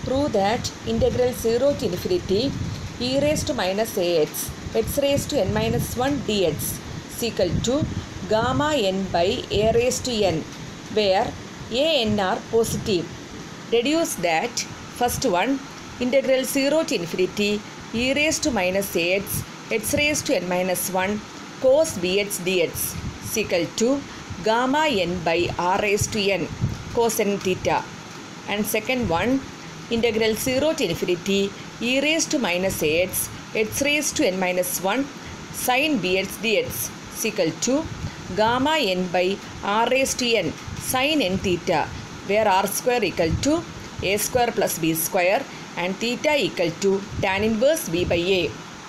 Prove that integral 0 to infinity e raised to minus ax x raised to n minus 1 dx is equal to gamma n by a raised to n where a n are positive. Deduce that first one integral 0 to infinity e raised to minus ax x raised to n minus 1 cos bx dx is equal to gamma n by r raised to n cos n theta and second one integral 0 to infinity e raised to minus ax x raised to n minus 1 sin bx dx is equal to gamma n by r raised to n sin n theta where r square equal to a square plus b square and theta equal to tan inverse b by a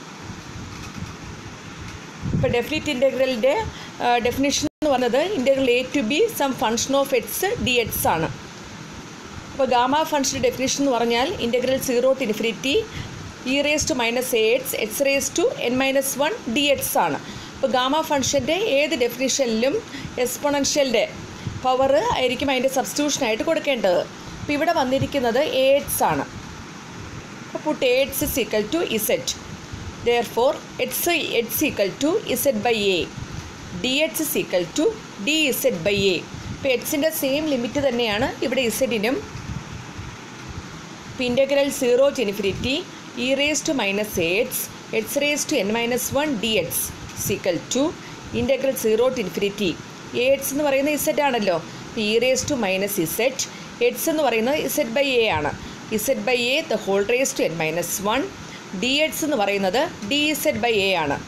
ഇപ്പോൾ definite ഇൻ്റഗ്രലിൻ്റെ definition എന്ന് പറഞ്ഞത് integral A to B some function of X D X ആണ് അപ്പോൾ gamma ഫംഗ്ഷൻ്റെ definition എന്ന് പറഞ്ഞാൽ integral zero to infinity E raise to minus A X X raise to N minus one D X ആണ് അപ്പോൾ gamma ഫംഗ്ഷൻ്റെ ഏത് ഡെഫിനിഷനിലും എക്സ്പൊണൻഷ്യലിൻ്റെ power ആയിരിക്കും അതിൻ്റെ സബ്സ്റ്റിറ്റ്യൂഷനായിട്ട് കൊടുക്കേണ്ടത് അപ്പോൾ ഇവിടെ വന്നിരിക്കുന്നത് എ എക്സ് ആണ് അപ്പോൾ put A X is equal to Z therefore X X equal to Z by A D X is equal to D Z by A ഇപ്പോൾ എക്സിൻ്റെ സെയിം ലിമിറ്റ് തന്നെയാണ് ഇവിടെ ഇസെറ്റിനും ഇപ്പോൾ integral zero to infinity E raise to minus A X X raise to N minus one D X സീക്കൽ to integral zero to infinity A X എന്ന് പറയുന്നത് Z ആണല്ലോ E raise to minus Z X എന്ന് പറയുന്നത് Z by A ആണ് Z by A the whole raise to N minus one D X എന്ന് പറയുന്നത് D Z by A ആണ്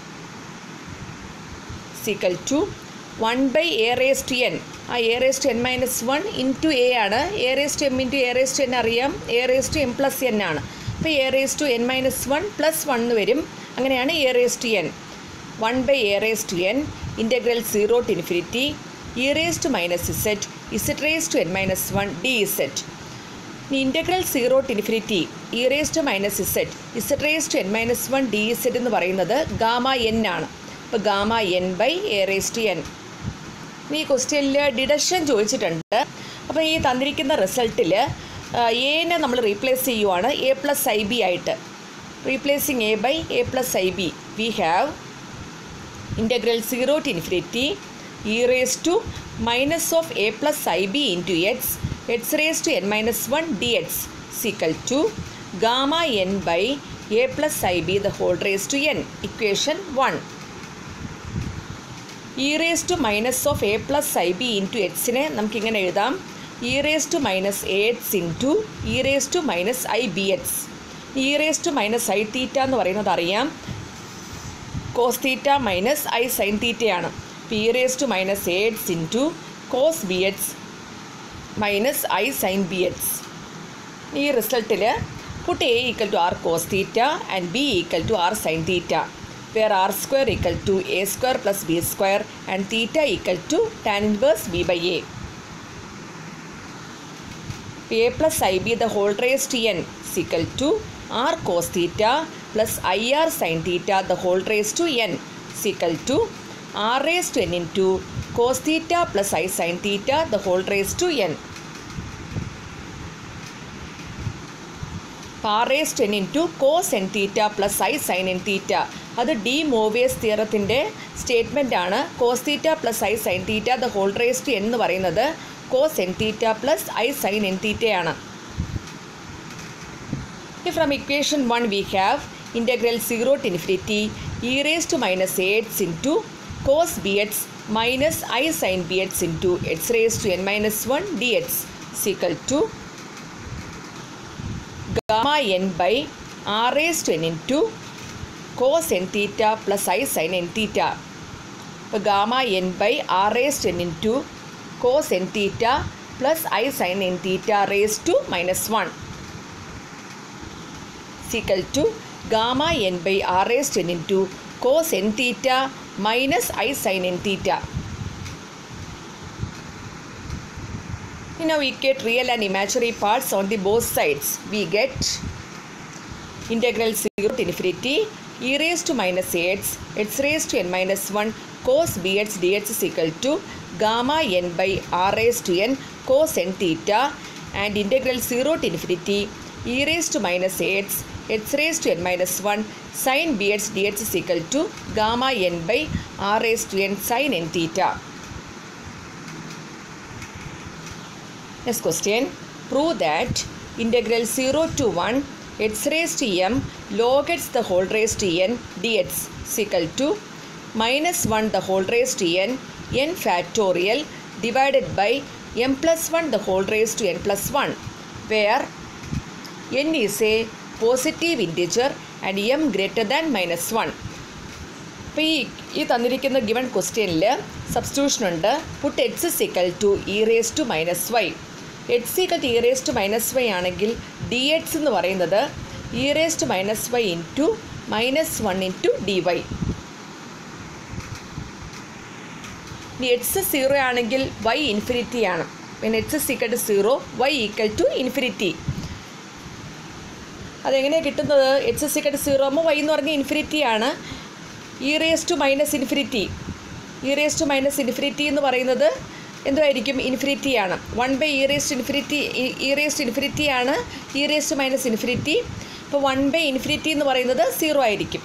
equal to one by A raise to N ആ A raise to N minus one into A ആണ് A raise to M into A raise to N അറിയാം A raise to M plus N ആണ് അപ്പോൾ A raise to N minus one plus one എന്ന് വരും അങ്ങനെയാണ് a raise to n one by A raise to n integral zero to infinity E raise to minus z z raise to N minus one d z ഇനി integral zero to infinity E raise to minus z z raise to N minus one d z എന്ന് പറയുന്നത് gamma n ആണ് അപ്പോൾ gamma n by A raise to n ഈ ക്വസ്റ്റ്യനിൽ deduction ചോദിച്ചിട്ടുണ്ട് അപ്പോൾ ഈ തന്നിരിക്കുന്ന റിസൾട്ടിൽ എനെ നമ്മൾ റീപ്ലേസ് ചെയ്യുവാണ് എ പ്ലസ് ഐ ബി ആയിട്ട് replacing a by a plus i b we have integral zero to infinity E raise to minus of a plus i b into x X raise to N minus one D X സീക്കൽ to gamma n by a plus i b the whole raise to n equation one e raise to minus of a plus i b into എക്സിനെ നമുക്കിങ്ങനെ എഴുതാം E raise to minus A x into e raise to minus i b x e raise to minus i theta എന്ന് പറയുന്നത് അറിയാം cos theta minus i sine തീറ്റയാണ് p raise to minus A x into cos b x minus i sine b x ഈ റിസൾട്ടിൽ put a equal to r cos theta and b equal to r sine theta where r square equal to a square plus b square and theta equal to tan inverse b by a. a plus ib the whole raised to n is equal to r cos theta plus ir sin theta the whole raised to n is equal to r raised to n into cos theta plus i sin theta the whole raised to n. R raise to n into cos n theta plus i sine n theta അത് De Moivre's തിയറത്തിൻ്റെ statement ആണ് cos theta plus i sine theta the whole raise to എന്ന് പറയുന്നത് cos n theta plus i sine n തീറ്റയാണ് from equation one we have integral zero to infinity E raise to minus A x into cos b x minus i sine b x into x raise to N minus one D X സീക്കൽ to gamma n by r raised to n into cos n theta plus i sin n theta. അപ്പോൾ gamma n by r raise to n into cos n theta plus i sine n theta raise to minus one is equal to gamma n by r raise to n into cos n theta minus i sine n theta Now we get real and imaginary parts on the both sides. We get integral 0 to infinity e raised to minus x x raised to n minus 1 cos bx dx is equal to gamma n by r raised to n cos n theta and integral 0 to infinity e raise to minus x X raise to N minus one sine b x D x is equal to gamma n by r raise to n sine n theta Next question. Prove that integral 0 to 1 x raised to m log x the whole raised to n dx is equal to minus 1 the whole raised to n n factorial divided by m plus 1 the whole raised to n plus 1 where n is a positive integer and m greater than minus 1. അപ്പോൾ ഈ ഈ തന്നിരിക്കുന്ന given ക്വസ്റ്റ്യനിൽ substitution ഉണ്ട് put x is equal to e raise to minus y x is equal to e raise to minus y ആണെങ്കിൽ d X എന്ന് പറയുന്നത് e raise to minus y into minus one into d y ഇനി x zero ആണെങ്കിൽ y infinity ആണ് പിന്നെ x is equal to zero y equal to infinity അതെങ്ങനെയാണ് കിട്ടുന്നത് x is equal to zero ആകുമ്പോൾ വൈ എന്ന് പറഞ്ഞാൽ ഇൻഫിനിറ്റി ആണ് e raise to minus infinity E raise to minus infinity എന്ന് പറയുന്നത് എന്തുമായിരിക്കും ഇൻഫിനിറ്റി ആണ് one by e raise to infinity E raise to infinity ആണ് e raise to minus infinity അപ്പോൾ വൺ ബൈ ഇൻഫിനിറ്റി എന്ന് പറയുന്നത് സീറോ ആയിരിക്കും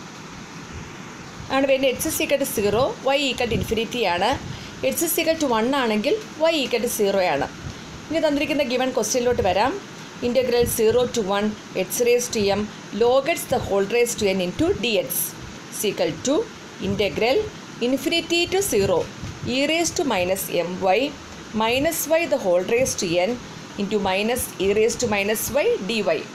ആണ് പിന്നെ h is equal to zero y equal to infinity ആണ് എച്ച് സിക്കൽ ടു വൺ ആണെങ്കിൽ y equal to zero ആണ് ഇനി തന്നിരിക്കുന്ന ഗിവൺ ക്വസ്റ്റ്യനിലോട്ട് വരാം integral zero to one x raise to m log x the whole raise to n into d x equal to integral infinity to 0 e raised to minus my minus y the whole raised to n into minus e raised to minus y dy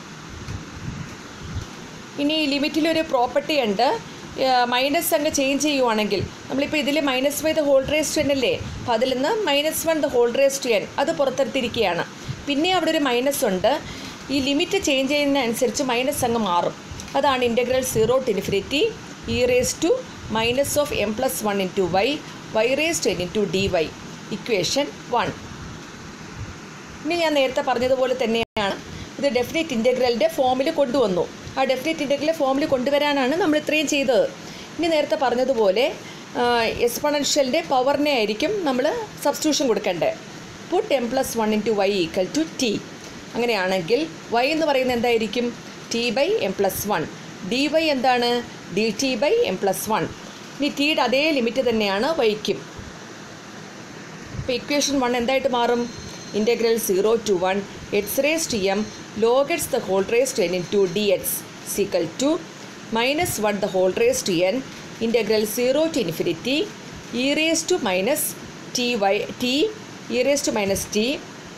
ഇനി ഈ ലിമിറ്റിലൊരു property ഉണ്ട് minus അങ്ങ് change ചെയ്യുവാണെങ്കിൽ നമ്മളിപ്പോൾ ഇതിൽ minus y the whole raise to n അല്ലേ അപ്പോൾ അതിൽ നിന്ന് minus one the whole raise to n അത് പുറത്തെടുത്തിരിക്കുകയാണ് പിന്നെ അവിടെ ഒരു മൈനസ് ഉണ്ട് ഈ ലിമിറ്റ് ചേഞ്ച് ചെയ്യുന്നതനുസരിച്ച് മൈനസ് അങ്ങ് മാറും അതാണ് integral zero to infinity E raise to minus of m plus one into y y raise to n into d y equation one ഇനി ഞാൻ നേരത്തെ പറഞ്ഞതുപോലെ തന്നെയാണ് ഇത് ഡെഫിനറ്റ് ഇൻ്റഗ്രലിൻ്റെ ഫോമിൽ കൊണ്ടുവന്നു ആ ഡെഫിനറ്റ് ഇൻ്റഗ്രൽ ഫോമിൽ കൊണ്ടുവരാനാണ് നമ്മൾ ഇത്രയും ചെയ്തത് ഇനി നേരത്തെ പറഞ്ഞതുപോലെ എക്സ്പൊണൻഷ്യലിൻ്റെ പവറിനെ ആയിരിക്കും നമ്മൾ സബ്സ്റ്റിറ്റ്യൂഷൻ കൊടുക്കേണ്ടത് put m plus one into y equal to t അങ്ങനെയാണെങ്കിൽ വൈ എന്ന് പറയുന്നത് എന്തായിരിക്കും t by m plus one d y എന്താണ് d t by m plus one ഇനി ടിയുടെ അതേ ലിമിറ്റ് തന്നെയാണ് വൈക്കും ഇപ്പോൾ ഇക്വേഷൻ വൺ എന്തായിട്ട് മാറും integral zero to one x raise to m log x the whole raise to n into d X സീക്കൽ to minus one the whole raise to n integral zero to infinity E raise to minus t y t e raise to minus t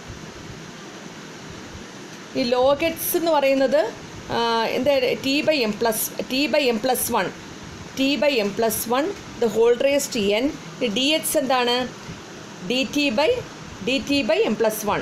ഈ log x എന്ന് പറയുന്നത് എന്താ t by m plus t by m plus one t by m plus one the whole raise T N d x എന്താണ് d t by d t by m plus one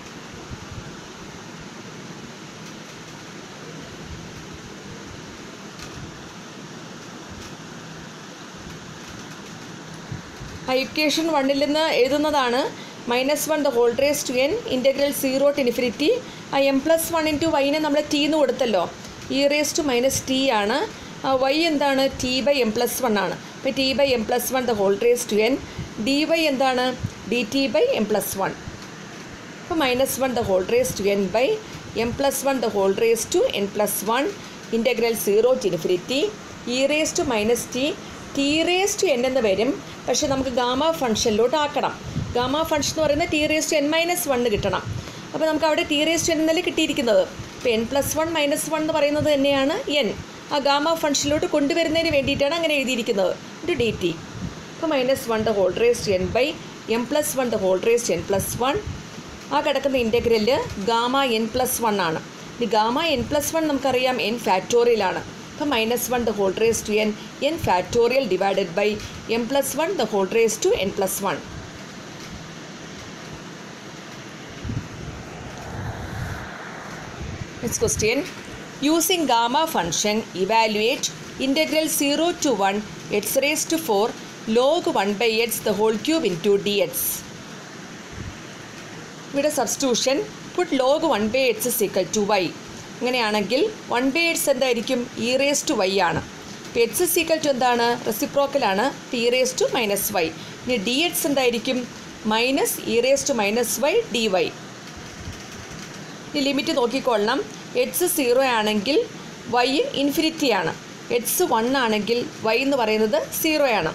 ആ equation വണ്ണിൽ നിന്ന് എഴുതുന്നതാണ് minus one the whole raise to n integral zero to infinity ആ m plus one into വൈനെ നമ്മൾ t എന്ന് കൊടുത്തല്ലോ e raise to minus t ആണ് വൈ എന്താണ് t by m plus one ആണ് അപ്പോൾ t by m plus one the whole raise to n d y എന്താണ് d t by m plus one അപ്പോൾ minus one the whole raise to n by m plus one the whole raise to n plus one integral zero to infinity E raise to minus t t raise to n എന്ന് വരും പക്ഷേ നമുക്ക് gamma ഫംഗ്ഷനിലോട്ട് ആക്കണം gamma function എന്ന് പറയുന്നത് t raise to N minus one കിട്ടണം അപ്പോൾ നമുക്ക് അവിടെ ടി റേസ് ടു എൻ എന്നല്ലേ കിട്ടിയിരിക്കുന്നത് അപ്പോൾ n plus one minus one എന്ന് പറയുന്നത് തന്നെയാണ് എൻ ആ ഗാമ ഫംഗ്ഷനിലോട്ട് കൊണ്ടുവരുന്നതിന് വേണ്ടിയിട്ടാണ് അങ്ങനെ എഴുതിയിരിക്കുന്നത് ഒരു ഡി ടി അപ്പോൾ minus one the whole raise to n by m plus one the whole raise to n plus one ആ കിടക്കുന്ന integral gamma n plus one ആണ് ഈ ഗാമ എൻ പ്ലസ് വൺ നമുക്കറിയാം എൻ ഫാക്ടോറിയലാണ് അപ്പോൾ minus one the whole raise to n n factorial divided by m plus one the whole raise to n plus one Next question. Using gamma function, evaluate integral 0 to 1 x raised to 4 log 1 by x the whole cube into dx. ഇവിടെ substitution put log one by x is equal to y അങ്ങനെയാണെങ്കിൽ one by x എന്തായിരിക്കും e raise to y ആണ് ഇപ്പോൾ x is equal to എന്താണ് റെസിപ്രോക്കലാണ് e raise to minus y ഇനി d x എന്തായിരിക്കും minus e raise to minus y d y ഈ limit നോക്കിക്കൊള്ളണം എക്സ് സീറോ ആണെങ്കിൽ വൈ ഇൻഫിനിറ്റി ആണ് എക്സ് വൺ ആണെങ്കിൽ വൈ എന്ന് പറയുന്നത് സീറോ ആണ്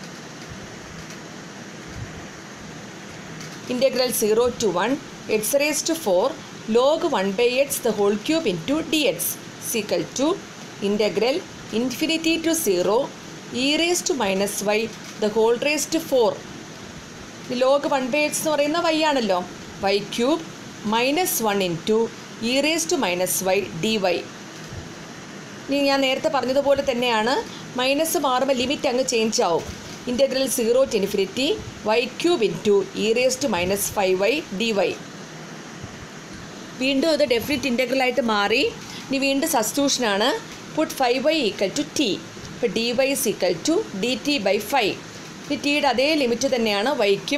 integral zero to one x raise to four log one by x the whole cube into d X സീക്കൽ to integral infinity to zero e raise to minus y the whole raise to four log one by x എന്ന് പറയുന്ന y ആണല്ലോ y cube minus one into e raise to minus y d y ഇനി ഞാൻ നേരത്തെ പറഞ്ഞതുപോലെ തന്നെയാണ് minus മാറുമ്പോൾ limit അങ്ങ് ചേഞ്ച് ആവും integral zero to infinity y cube into e raise to minus five y d y വീണ്ടും ഇത് ഡെഫിനിറ്റ് ഇൻ്റഗ്രലായിട്ട് മാറി ഇനി വീണ്ടും സബ്സ്റ്റിറ്റ്യൂഷനാണ് put five y equal to t ഇപ്പോൾ d y is equal to d t by five ഈ ടിയുടെ അതേ ലിമിറ്റ് തന്നെയാണ് വൈക്കും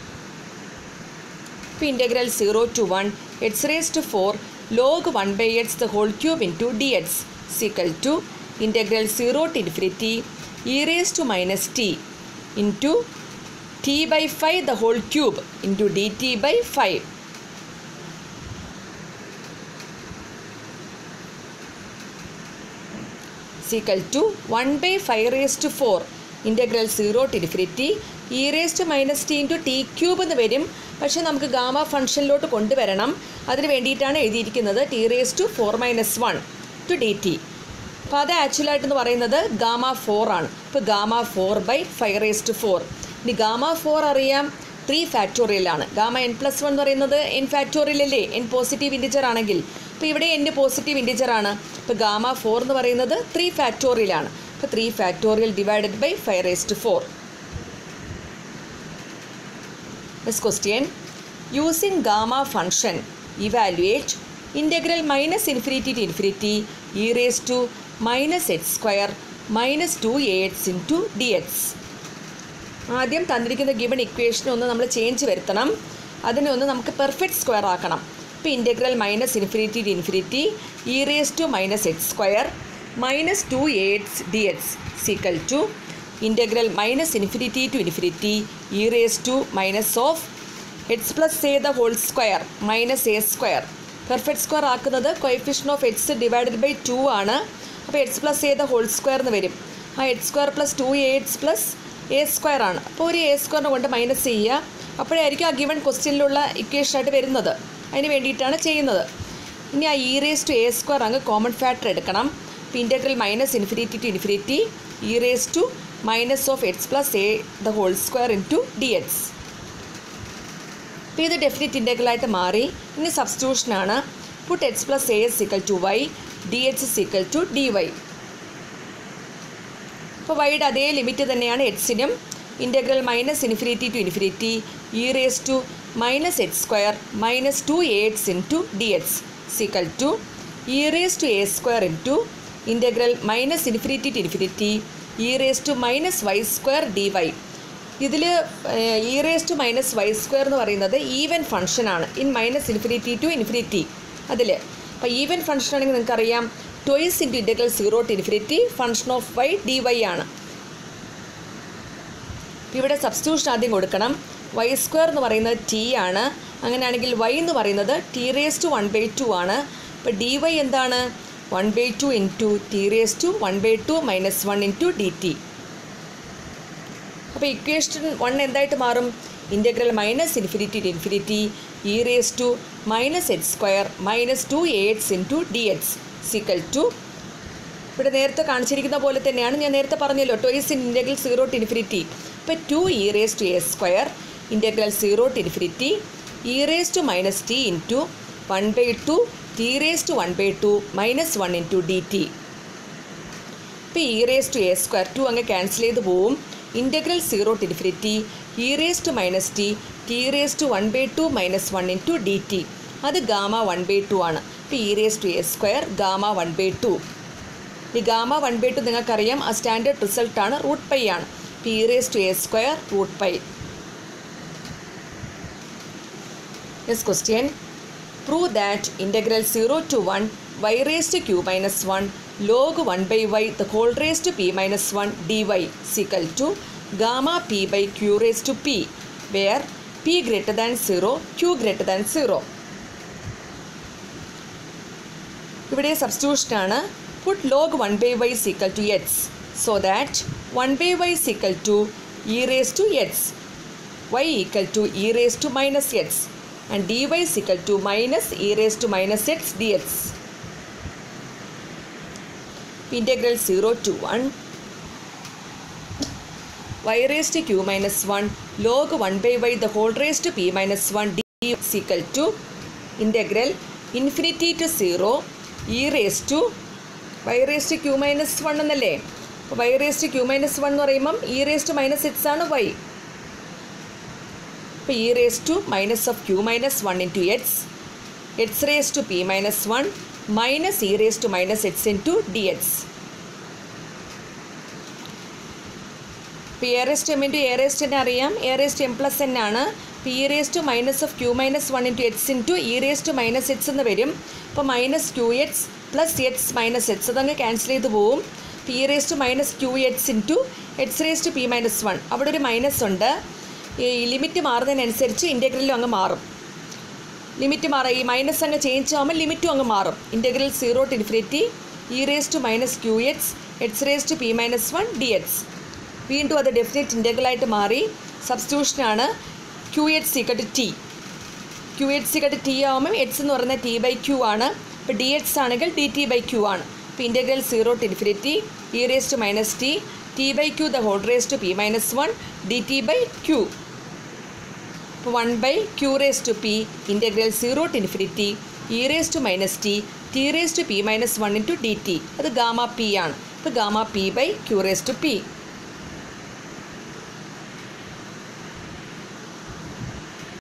ഇപ്പോൾ integral zero to one x raise to four log one by x the whole cube into d X equal to integral zero to infinity E raise to minus t into t by five the whole cube into d t by five is equal to one by five raise to four integral zero to infinity E raise to minus t into t cube എന്ന് വരും പക്ഷേ നമുക്ക് gamma ഫംഗ്ഷനിലോട്ട് കൊണ്ടുവരണം അതിന് വേണ്ടിയിട്ടാണ് എഴുതിയിരിക്കുന്നത് t raise to four minus one to d t അപ്പോൾ അത് ആക്ച്വലായിട്ടെന്ന് പറയുന്നത് ഗാമ ഫോർ ആണ് ഇപ്പോൾ gamma four by five raise to four ഇനി ഗാമ ഫോർ അറിയാം ത്രീ ഫാക്ടോറിയലാണ് ഗാമ എൻ പ്ലസ് വൺ എന്ന് പറയുന്നത് എൻ ഫാക്ടോറിയൽ അല്ലേ എൻ പോസിറ്റീവ് ഇൻറ്റിജർ ആണെങ്കിൽ അപ്പോൾ ഇവിടെ എൻ്റെ പോസിറ്റീവ് ഇൻറ്റിജർ ആണ് ഇപ്പോൾ ഗാമ ഫോർ എന്ന് പറയുന്നത് ത്രീ ഫാക്ടോറിയലാണ് അപ്പോൾ three factorial divided by five raise to four Next question. Using gamma function, evaluate integral minus infinity to infinity e raised to minus x square minus 2ax into dx. ആദ്യം തന്നിരിക്കുന്ന given equation ഒന്ന് നമ്മൾ change വരുത്തണം അതിനെ ഒന്ന് നമുക്ക് perfect square ആക്കണം ഇപ്പോൾ integral minus infinity to infinity E raise to minus x square minus two eights d X സീക്കൽ to integral minus infinity to infinity E raise to minus of x plus a the whole square minus a square perfect square ആക്കുന്നത് coefficient of x divided by two ആണ് അപ്പോൾ x plus a the whole square എന്ന് വരും ആ x square plus two a x plus a square ആണ് അപ്പോൾ ഒരു A സ്ക്വയറിനെ കൊണ്ട് മൈനസ് ചെയ്യുക അപ്പോഴായിരിക്കും ആ ഗിവൺ ക്വസ്റ്റ്യനിലുള്ള ഇക്വേഷനായിട്ട് വരുന്നത് അതിന് വേണ്ടിയിട്ടാണ് ചെയ്യുന്നത് ഇനി ആ e raise to a square അങ്ങ് കോമൺ ഫാക്ടർ എടുക്കണം അപ്പോൾ integral minus infinity to infinity E raise to minus of x plus a the whole square into d x അപ്പോൾ ഇത് ഡെഫിനിറ്റ് ഇൻ്റഗ്രലായിട്ട് മാറി ഇനി സബ്സ്റ്റിറ്റ്യൂഷനാണ് put x plus a is equal to y d h equal to d y അപ്പോൾ വൈയുടെ അതേ limit തന്നെയാണ് എക്സിനും integral minus infinity to infinity E raise to minus x square minus two a x into d x is equal to e raise to a square into integral minus infinity to infinity E raise to minus y square d y ഇതിൽ e raise to minus y square എന്ന് പറയുന്നത് even ഫംഗ്ഷനാണ് in minus infinity to infinity അതിൽ അപ്പോൾ even function ആണെങ്കിൽ നിങ്ങൾക്കറിയാം twice into integral zero to infinity function of y d y ആണ് ഇവിടെ സബ്സ്റ്റിറ്റ്യൂഷൻ ആദ്യം കൊടുക്കണം വൈ സ്ക്വയർ എന്ന് പറയുന്നത് ടി ആണ് അങ്ങനെയാണെങ്കിൽ വൈ എന്ന് പറയുന്നത് t raise to one by two ആണ് ഇപ്പോൾ ഡി വൈ എന്താണ് one by two into t raise to one by two minus one into d t അപ്പോൾ ഇക്വേഷൻ വൺ എന്തായിട്ട് മാറും integral minus infinity to infinity E raise to minus h square minus two a x into d x is equal to ഇവിടെ നേരത്തെ കാണിച്ചിരിക്കുന്ന പോലെ തന്നെയാണ് ഞാൻ നേരത്തെ പറഞ്ഞല്ലോ twice in integral zero to infinity ഇപ്പോൾ to e raise to a square integral zero to infinity E raise to minus t into one by two t raise to one by two minus one into d t ഇപ്പോൾ e raise to a square two അങ്ങ് cancel ചെയ്ത് പോവും integral zero to infinity E raise to minus t t raise to one by two minus one into d t അത് gamma one by two ആണ് ഇപ്പോൾ e raise to a square gamma one by two ഈ gamma one by two നിങ്ങൾക്കറിയാം ആ standard റിസൾട്ടാണ് root pi ആണ് p raise to a square root pi yes question prove that integral zero to one y raise to q minus one log one by y the whole raise to p minus one d y is equal to gamma p by q raise to p where p greater than zero q greater than zero ഇവിടെ സബ്സ്റ്റിറ്റ്യൂഷനാണ് put log one by y is equal to x so that one by y is equal to e raise to x y equal to e raised to minus x and dy is equal to minus e raised to minus x dx. Integral 0 to 1 y raised to q minus 1 log 1 by y the whole raised to p minus 1 d is equal to integral infinity to 0 e raised to y raised to q minus 1 എന്നല്ലേ അപ്പോൾ y raised to q minus 1 എന്ന് പറയുമ്പം e raised to minus x ആണ് y അപ്പോൾ e raise to minus of q minus one into x X raise to p minus one minus e raise to minus x into d x ഇപ്പോൾ a raised m into a raised എന്നെ അറിയാം A raised M plus N ആണ് അപ്പോൾ e raise to minus of q minus one into x into e raise to minus x എന്ന് വരും അപ്പോൾ minus q x plus x minus x അതങ്ങ് cancel ചെയ്ത് പോവും p raise to minus q x into x raise to p minus one അവിടെ ഒരു minus ഉണ്ട് ഈ ലിമിറ്റ് മാറുന്നതിനനുസരിച്ച് ഇൻറ്റഗ്രലും അങ്ങ് മാറും ലിമിറ്റ് മാറുക ഈ മൈനസ് അങ്ങ് ചേഞ്ച് ആകുമ്പോൾ ലിമിറ്റും അങ്ങ് മാറും integral zero to infinity E raise to minus q x X raise to p minus one D x വീണ്ടും അത് ഡെഫിനറ്റ് ഇൻറ്റഗ്രലായിട്ട് മാറി സബ്സ്റ്റിറ്റ്യൂഷനാണ് q h is equal to t q h is equal to t ആകുമ്പം എക്സ് എന്ന് പറയുന്നത് ടി ബൈ ക്യൂ ആണ് ഇപ്പോൾ ഡി എക്സ് ആണെങ്കിൽ ഡി ടി ബൈ ക്യൂ ആണ് ഇപ്പോൾ integral zero to infinity E raise to minus t t by q the whole raise to p minus one d t by q അപ്പോൾ one by q raise to p integral zero to infinity E raise to minus t t raise to p minus one into d t അത് gamma p ആണ് അപ്പോൾ gamma p by q raise to P